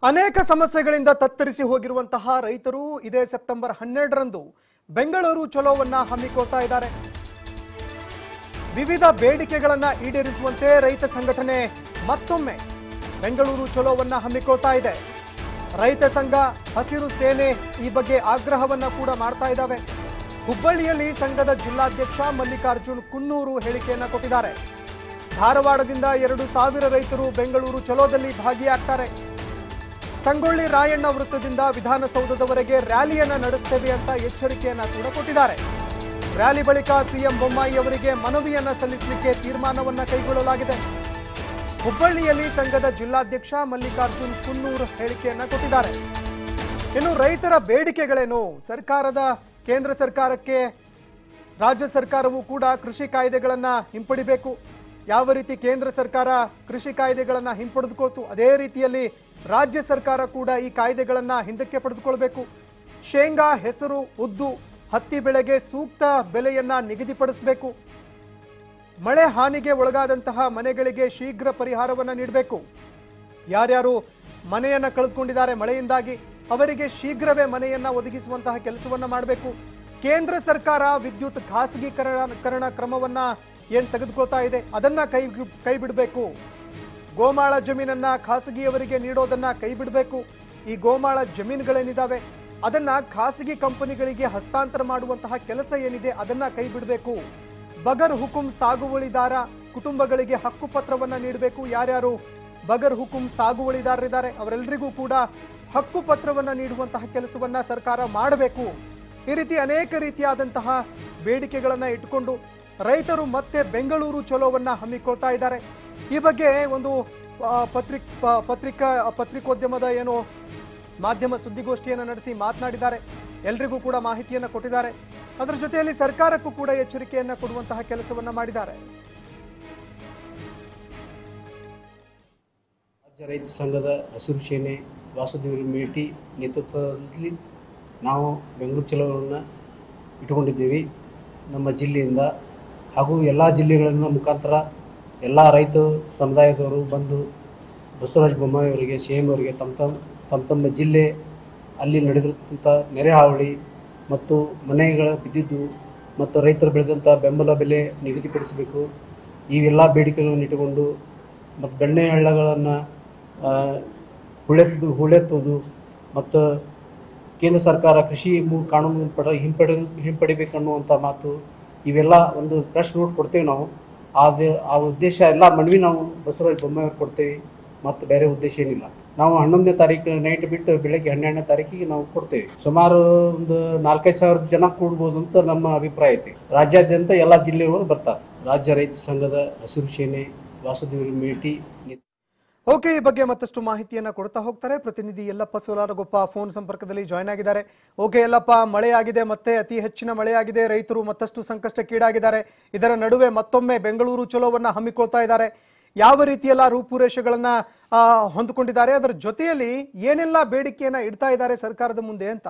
ಅನೇಕ ಸಮಸ್ಯೆಗಳಿಂದ ತತ್ತರಿಸಿ ಹೋಗಿರುವಂತಹ ರೈತರು ಇದೇ ಸೆಪ್ಟೆಂಬರ್ ಹನ್ನೆರಡರಂದು ಬೆಂಗಳೂರು ಚಲೋವನ್ನ ಹಮ್ಮಿಕೊಳ್ತಾ ಇದ್ದಾರೆ ವಿವಿಧ ಬೇಡಿಕೆಗಳನ್ನ ಈಡೇರಿಸುವಂತೆ ರೈತ ಸಂಘಟನೆ ಮತ್ತೊಮ್ಮೆ ಬೆಂಗಳೂರು ಚಲೋವನ್ನ ಹಮ್ಮಿಕೊಳ್ತಾ ಇದೆ ರೈತ ಸಂಘ ಹಸಿರು ಸೇನೆ ಈ ಬಗ್ಗೆ ಆಗ್ರಹವನ್ನ ಕೂಡ ಮಾಡ್ತಾ ಇದ್ದಾವೆ ಹುಬ್ಬಳ್ಳಿಯಲ್ಲಿ ಸಂಘದ ಜಿಲ್ಲಾಧ್ಯಕ್ಷ ಮಲ್ಲಿಕಾರ್ಜುನ್ ಕುನ್ನೂರು ಹೇಳಿಕೆಯನ್ನ ಕೊಟ್ಟಿದ್ದಾರೆ ಧಾರವಾಡದಿಂದ ಎರಡು ಸಾವಿರ ರೈತರು ಬೆಂಗಳೂರು ಚಲೋದಲ್ಲಿ ಭಾಗಿಯಾಗ್ತಾರೆ ಸಂಗೊಳ್ಳಿ ರಾಯಣ್ಣ ವೃತ್ತದಿಂದ ವಿಧಾನಸೌಧದವರೆಗೆ ರ್ಯಾಲಿಯನ್ನ ನಡೆಸ್ತೇವೆ ಅಂತ ಎಚ್ಚರಿಕೆಯನ್ನ ಕೂಡ ಕೊಟ್ಟಿದ್ದಾರೆ ರ್ಯಾಲಿ ಬಳಿಕ ಸಿಎಂ ಬೊಮ್ಮಾಯಿ ಅವರಿಗೆ ಮನವಿಯನ್ನ ಸಲ್ಲಿಸಲಿಕ್ಕೆ ತೀರ್ಮಾನವನ್ನ ಕೈಗೊಳ್ಳಲಾಗಿದೆ ಹುಬ್ಬಳ್ಳಿಯಲ್ಲಿ ಸಂಘದ ಜಿಲ್ಲಾಧ್ಯಕ್ಷ ಮಲ್ಲಿಕಾರ್ಜುನ್ ಕುನ್ನೂರ್ ಹೇಳಿಕೆಯನ್ನ ಕೊಟ್ಟಿದ್ದಾರೆ ಇನ್ನು ರೈತರ ಬೇಡಿಕೆಗಳೇನು ಸರ್ಕಾರದ ಕೇಂದ್ರ ಸರ್ಕಾರಕ್ಕೆ ರಾಜ್ಯ ಸರ್ಕಾರವು ಕೂಡ ಕೃಷಿ ಕಾಯ್ದೆಗಳನ್ನ ಹಿಂಪಡಿಬೇಕು ಯಾವ ರೀತಿ ಕೇಂದ್ರ ಸರ್ಕಾರ ಕೃಷಿ ಕಾಯ್ದೆಗಳನ್ನ ಹಿಂಪಡೆದುಕೊಳ್ತು ಅದೇ ರೀತಿಯಲ್ಲಿ ರಾಜ್ಯ ಸರ್ಕಾರ ಕೂಡ ಈ ಕಾಯ್ದೆಗಳನ್ನ ಹಿಂದಕ್ಕೆ ಪಡೆದುಕೊಳ್ಬೇಕು ಶೇಂಗಾ ಹೆಸರು ಉದ್ದು ಹತ್ತಿ ಬೆಳೆಗೆ ಸೂಕ್ತ ಬೆಲೆಯನ್ನ ನಿಗದಿಪಡಿಸಬೇಕು ಮಳೆ ಹಾನಿಗೆ ಒಳಗಾದಂತಹ ಮನೆಗಳಿಗೆ ಶೀಘ್ರ ಪರಿಹಾರವನ್ನ ನೀಡಬೇಕು ಯಾರ್ಯಾರು ಮನೆಯನ್ನ ಕಳೆದುಕೊಂಡಿದ್ದಾರೆ ಮಳೆಯಿಂದಾಗಿ ಅವರಿಗೆ ಶೀಘ್ರವೇ ಮನೆಯನ್ನ ಒದಗಿಸುವಂತಹ ಕೆಲಸವನ್ನ ಮಾಡಬೇಕು ಕೇಂದ್ರ ಸರ್ಕಾರ ವಿದ್ಯುತ್ ಖಾಸಗೀಕರಣ ಕ್ರಮವನ್ನ ಏನ್ ತೆಗೆದುಕೊಳ್ತಾ ಇದೆ ಅದನ್ನ ಕೈ ಕೈ ಬಿಡಬೇಕು ಗೋಮಾಳ ಜಮೀನನ್ನ ಖಾಸಗಿಯವರಿಗೆ ನೀಡೋದನ್ನ ಕೈ ಬಿಡಬೇಕು ಈ ಗೋಮಾಳ ಜಮೀನುಗಳೇನಿದಾವೆ ಅದನ್ನ ಖಾಸಗಿ ಕಂಪನಿಗಳಿಗೆ ಹಸ್ತಾಂತರ ಮಾಡುವಂತಹ ಕೆಲಸ ಏನಿದೆ ಅದನ್ನ ಕೈ ಬಿಡಬೇಕು ಬಗರ್ ಹುಕುಂ ಸಾಗುವಳಿದಾರ ಕುಟುಂಬಗಳಿಗೆ ಹಕ್ಕುಪತ್ರವನ್ನ ನೀಡಬೇಕು ಯಾರ್ಯಾರು ಬಗರ್ ಹುಕುಂ ಸಾಗುವಳಿದಾರರಿದ್ದಾರೆ ಅವರೆಲ್ಲರಿಗೂ ಕೂಡ ಹಕ್ಕುಪತ್ರವನ್ನ ನೀಡುವಂತಹ ಕೆಲಸವನ್ನ ಸರ್ಕಾರ ಮಾಡಬೇಕು ಈ ರೀತಿ ಅನೇಕ ರೀತಿಯಾದಂತಹ ಬೇಡಿಕೆಗಳನ್ನ ಇಟ್ಟುಕೊಂಡು ರೈತರು ಮತ್ತೆ ಬೆಂಗಳೂರು ಚಲೋವನ್ನ ಹಮ್ಮಿಕೊಳ್ತಾ ಇದ್ದಾರೆ ಈ ಬಗ್ಗೆ ಒಂದು ಆ, ಪತ್ರಿಕ್ ಪ- ಪತ್ರಿಕಾ ಪತ್ರಿಕೋದ್ಯಮದ ಏನು ಮಾಧ್ಯಮ ಸುದ್ದಿಗೋಷ್ಠಿಯನ್ನು ನಡೆಸಿ ಮಾತನಾಡಿದ್ದಾರೆ ಎಲ್ರಿಗೂ ಕೂಡ ಮಾಹಿತಿಯನ್ನು ಕೊಟ್ಟಿದ್ದಾರೆ ಅದರ ಜೊತೆಯಲ್ಲಿ ಸರ್ಕಾರಕ್ಕೂ ಕೂಡ ಎಚ್ಚರಿಕೆಯನ್ನ ಕೊಡುವಂತಹ ಕೆಲಸವನ್ನ ಮಾಡಿದ್ದಾರೆ ರಾಜ್ಯ ರೈತ ಸಂಘದ ಹಸಿರು ಸೇನೆ ವಾಸುದೇವ ಮೇಟಿ ನೇತೃತ್ವದಲ್ಲಿ ನಾವು ಬೆಂಗಳೂರು ಚಲೋವನ್ನು ಇಟ್ಟುಕೊಂಡಿದ್ದೀವಿ ನಮ್ಮ ಜಿಲ್ಲೆಯಿಂದ ಹಾಗೂ ಎಲ್ಲ ಜಿಲ್ಲೆಗಳಿಂದ ಮುಖಾಂತರ ಎಲ್ಲ ರೈತ ಸಮುದಾಯದವರು ಬಂದು ಬಸವರಾಜ ಬೊಮ್ಮಾಯಿ ಅವರಿಗೆ ಸಿ ಎಂ ಅವರಿಗೆ ತಮ್ಮ ತಮ್ಮ ತಮ್ಮ ತಮ್ಮ ಜಿಲ್ಲೆ ಅಲ್ಲಿ ನಡೆದಿರ್ತಂಥ ನೆರೆ ಹಾವಳಿ ಮತ್ತು ಮನೆಗಳ ಬಿದ್ದಿದ್ದು ಮತ್ತು ರೈತರು ಬೆಳೆದಂಥ ಬೆಂಬಲ ಬೆಲೆ ನಿಗದಿಪಡಿಸಬೇಕು ಇವೆಲ್ಲ ಬೇಡಿಕೆಗಳನ್ನು ಇಟ್ಟುಕೊಂಡು ಮತ್ತು ಬೆಣ್ಣೆ ಹಳ್ಳಗಳನ್ನು ಹುಳೆತ್ತು ಹುಳೆತ್ತೋದು ಮತ್ತು ಕೇಂದ್ರ ಸರ್ಕಾರ ಕೃಷಿ ಮೂ- ಕಾನೂನು ಪಡ ಹಿಂಪಡೆ ಹಿಂಪಡಿಬೇಕನ್ನುವಂಥ ಮಾತು ಇವೆಲ್ಲ ಒಂದು ಪ್ರೆಸ್ ನೋಟ್ ಕೊಡ್ತೇವೆ ನಾವು ಅದು ಆ ಉದ್ದೇಶ ಎಲ್ಲ ಮನವಿ ನಾವು ಬಸವರಾಜ ಬೊಮ್ಮಾಯಿ ಅವ್ರಿಗೆ ಕೊಡ್ತೇವೆ ಮತ್ತು ಬೇರೆ ಉದ್ದೇಶ ಏನಿಲ್ಲ ನಾವು ಹನ್ನೊಂದನೇ ತಾರೀಕು ನೈಟ್ ಬಿಟ್ಟು ಬೆಳಗ್ಗೆ ಹನ್ನೆರಡನೇ ತಾರೀಕಿಗೆ ನಾವು ಕೊಡ್ತೇವೆ ಸುಮಾರು ಒಂದು ನಾಲ್ಕೈದು ಸಾವಿರ ಜನ ಕೂಡ್ಬೋದು ಅಂತ ನಮ್ಮ ಅಭಿಪ್ರಾಯ ಐತಿ ರಾಜ್ಯಾದ್ಯಂತ ಎಲ್ಲ ಜಿಲ್ಲೆಯವರು ಬರ್ತಾರೆ ರಾಜ್ಯ ರೈತ ಸಂಘದ ಹಸಿರು ಸೇನೆ ವಾಸುದೇವ ಮೇಟಿ ಓಕೆ ಈ ಬಗ್ಗೆ ಮತ್ತಷ್ಟು ಮಾಹಿತಿಯನ್ನ ಕೊಡ್ತಾ ಹೋಗ್ತಾರೆ ಪ್ರತಿನಿಧಿ ಯಲ್ಲಪ್ಪ ಸೋಲಾರಗೊಪ್ಪ ಫೋನ್ ಸಂಪರ್ಕದಲ್ಲಿ ಜಾಯ್ನ್ ಆಗಿದ್ದಾರೆ ಓಕೆ ಯಲ್ಲಪ್ಪ ಮಳೆಯಾಗಿದೆ ಮತ್ತೆ ಅತಿ ಹೆಚ್ಚಿನ ಮಳೆಯಾಗಿದೆ ರೈತರು ಮತ್ತಷ್ಟು ಸಂಕಷ್ಟಕ್ಕೀಡಾಗಿದ್ದಾರೆ ಇದರ ನಡುವೆ ಮತ್ತೊಮ್ಮೆ ಬೆಂಗಳೂರು ಚಲೋವನ್ನ ಹಮ್ಮಿಕೊಳ್ತಾ ಇದ್ದಾರೆ ಯಾವ ರೀತಿಯೆಲ್ಲ ರೂಪುರೇಷೆಗಳನ್ನ ಆ, ಹೊಂದಿಕೊಂಡಿದ್ದಾರೆ ಅದರ ಜೊತೆಯಲ್ಲಿ ಏನೆಲ್ಲ ಬೇಡಿಕೆಯನ್ನ ಇಡ್ತಾ ಇದ್ದಾರೆ ಸರ್ಕಾರದ ಮುಂದೆ ಅಂತ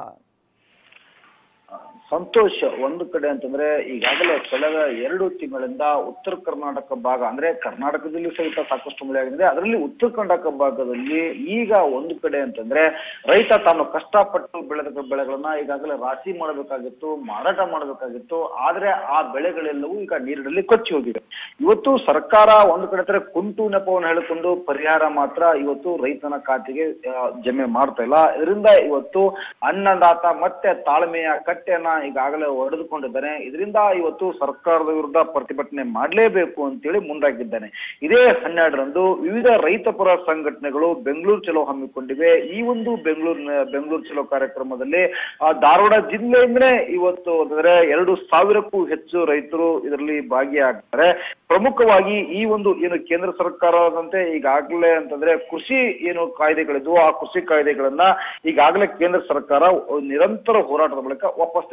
ಸಂತೋಷ ಒಂದು ಕಡೆ ಅಂತಂದ್ರೆ ಈಗಾಗಲೇ ಕಳೆದ ಎರಡು ತಿಂಗಳಿಂದ ಉತ್ತರ ಕರ್ನಾಟಕ ಭಾಗ ಅಂದ್ರೆ ಕರ್ನಾಟಕದಲ್ಲಿ ಸಹಿತ ಸಾಕಷ್ಟು ಮಳೆ ಆಗಿದೆ ಅದರಲ್ಲಿ ಉತ್ತರ ಕರ್ನಾಟಕ ಭಾಗದಲ್ಲಿ ಈಗ ಒಂದು ಕಡೆ ಅಂತಂದ್ರೆ ರೈತ ತಾನು ಕಷ್ಟಪಟ್ಟು ಬೆಳೆದ ಬೆಳೆಗಳನ್ನ ಈಗಾಗಲೇ ರಾಶಿ ಮಾಡಬೇಕಾಗಿತ್ತು ಮಾರಾಟ ಮಾಡಬೇಕಾಗಿತ್ತು ಆದ್ರೆ ಆ ಬೆಳೆಗಳೆಲ್ಲವೂ ಈಗ ನೀರಿನಲ್ಲಿ ಕೊಚ್ಚಿ ಹೋಗಿವೆ ಇವತ್ತು ಸರ್ಕಾರ ಒಂದು ಕಡೆ ತರ ಕುಂಟು ನೆಪವನ್ನು ಹೇಳಿಕೊಂಡು ಪರಿಹಾರ ಮಾತ್ರ ಇವತ್ತು ರೈತನ ಖಾತೆಗೆ ಆ, ಜಮೆ ಮಾಡ್ತಾ ಇಲ್ಲ ಇದರಿಂದ ಇವತ್ತು ಅನ್ನದಾತ ಮತ್ತೆ ತಾಳ್ಮೆಯ ಕಟ್ಟೆಯನ್ನ ಈಗಾಗಲೇ ಒಡೆದುಕೊಂಡಿದ್ದಾನೆ ಇದರಿಂದ ಇವತ್ತು ಸರ್ಕಾರದ ವಿರುದ್ಧ ಪ್ರತಿಭಟನೆ ಮಾಡಲೇಬೇಕು ಅಂತೇಳಿ ಮುಂದಾಗಿದ್ದಾನೆ ಇದೇ ಹನ್ನೆರಡರಂದು ವಿವಿಧ ರೈತ ಪರ ಸಂಘಟನೆಗಳು ಬೆಂಗಳೂರು ಚಲೋ ಹಮ್ಮಿಕೊಂಡಿವೆ ಈ ಒಂದು ಬೆಂಗಳೂರಿನ ಬೆಂಗಳೂರು ಚಲೋ ಕಾರ್ಯಕ್ರಮದಲ್ಲಿ ಆ, ಧಾರವಾಡ ಜಿಲ್ಲೆಯಿಂದಲೇ ಇವತ್ತು ಅಂದ್ರೆ ಎರಡು ಸಾವಿರಕ್ಕೂ ಹೆಚ್ಚು ರೈತರು ಇದರಲ್ಲಿ ಭಾಗಿಯಾಗ್ತಾರೆ ಪ್ರಮುಖವಾಗಿ ಈ ಒಂದು ಏನು ಕೇಂದ್ರ ಸರ್ಕಾರದಂತೆ ಈಗಾಗಲೇ ಅಂತಂದ್ರೆ ಕೃಷಿ ಏನು ಕಾಯ್ದೆಗಳಿದ್ವು ಆ ಕೃಷಿ ಕಾಯ್ದೆಗಳನ್ನ ಈಗಾಗಲೇ ಕೇಂದ್ರ ಸರ್ಕಾರ ನಿರಂತರ ಹೋರಾಟದ ಬಳಿಕ ವಾಪಸ್ ತೆಗೆದು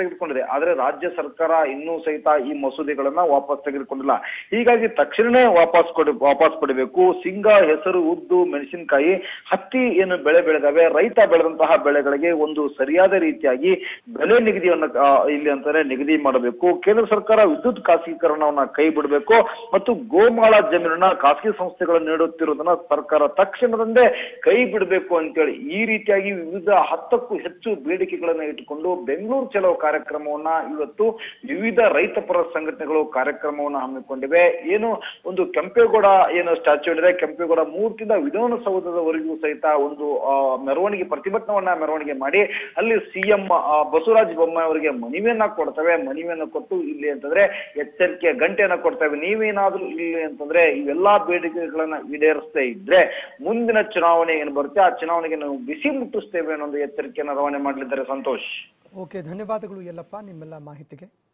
ತೆಗೆದುಕೊಂಡಿದೆ ಆದ್ರೆ ರಾಜ್ಯ ಸರ್ಕಾರ ಇನ್ನೂ ಸಹಿತ ಈ ಮಸೂದೆಗಳನ್ನ ವಾಪಸ್ ತೆಗೆದುಕೊಂಡಿಲ್ಲ ಹೀಗಾಗಿ ತಕ್ಷಣನೇ ವಾಪಸ್ ಕೊಡಿ ವಾಪಸ್ ಪಡಿಬೇಕು ಸಿಂಗ ಹೆಸರು ಉದ್ದು ಮೆಣಸಿನಕಾಯಿ ಹತ್ತಿ ಏನು ಬೆಳೆ ಬೆಳೆದವೆ ರೈತ ಬೆಳೆದಂತಹ ಬೆಳೆಗಳಿಗೆ ಒಂದು ಸರಿಯಾದ ರೀತಿಯಾಗಿ ಬೆಲೆ ನಿಗದಿಯನ್ನ ಆ, ಇಲ್ಲಿ ಅಂತಾನೆ ನಿಗದಿ ಮಾಡಬೇಕು ಕೇಂದ್ರ ಸರ್ಕಾರ ವಿದ್ಯುತ್ ಖಾಸಗೀಕರಣವನ್ನ ಕೈ ಬಿಡಬೇಕು ಮತ್ತು ಗೋಮಾಳ ಜಮೀನನ್ನ ಖಾಸಗಿ ಸಂಸ್ಥೆಗಳು ನೀಡುತ್ತಿರುವುದನ್ನ ಸರ್ಕಾರ ತಕ್ಷಣದಂದೇ ಕೈ ಬಿಡಬೇಕು ಅಂತೇಳಿ ಈ ರೀತಿಯಾಗಿ ವಿವಿಧ ಹತ್ತಕ್ಕೂ ಹೆಚ್ಚು ಬೇಡಿಕೆಗಳನ್ನ ಇಟ್ಟುಕೊಂಡು ಬೆಂಗಳೂರು ಚಲೋ ಕಾರ್ಯಕ್ರಮವನ್ನ ಇವತ್ತು ವಿವಿಧ ರೈತ ಪರ ಸಂಘಟನೆಗಳು ಕಾರ್ಯಕ್ರಮವನ್ನ ಹಮ್ಮಿಕೊಂಡಿವೆ ಏನು ಒಂದು ಕೆಂಪೇಗೌಡ ಏನು ಸ್ಟ್ಯಾಚ್ಯೂ ಇದೆ ಕೆಂಪೇಗೌಡ ಮೂರ್ತಿಯಿಂದ ವಿಧಾನಸೌಧದವರೆಗೂ ಸಹಿತ ಒಂದು ಆ, ಮೆರವಣಿಗೆ ಪ್ರತಿಭಟನವನ್ನ ಮೆರವಣಿಗೆ ಮಾಡಿ ಅಲ್ಲಿ ಸಿಎಂ ಬಸವರಾಜ ಬೊಮ್ಮಾಯಿ ಅವರಿಗೆ ಮನವಿಯನ್ನ ಕೊಡ್ತವೆ ಮನವಿಯನ್ನ ಕೊಟ್ಟು ಇಲ್ಲಿ ಅಂತಂದ್ರೆ ಎಚ್ಚರಿಕೆಯ ಗಂಟೆಯನ್ನ ಕೊಡ್ತೇವೆ ನೀವೇನಾದ್ರೂ ಇಲ್ಲಿ ಅಂತಂದ್ರೆ ಇವೆಲ್ಲಾ ಬೇಡಿಕೆಗಳನ್ನ ಈಡೇರಿಸದೇ ಇದ್ರೆ ಮುಂದಿನ ಚುನಾವಣೆ ಏನು ಬರುತ್ತೆ ಆ ಚುನಾವಣೆಗೆ ನಾವು ಬಿಸಿ ಮುಟ್ಟಿಸ್ತೇವೆ ಅನ್ನೋ ಒಂದು ಎಚ್ಚರಿಕೆಯನ್ನು ರವಾನೆ ಮಾಡಲಿದ್ದಾರೆ ಸಂತೋಷ್ ಓಕೆ ಧನ್ಯವಾದಗಳು ಯಲ್ಲಪ್ಪ ನಿಮ್ಮೆಲ್ಲ ಮಾಹಿತಿಗೆ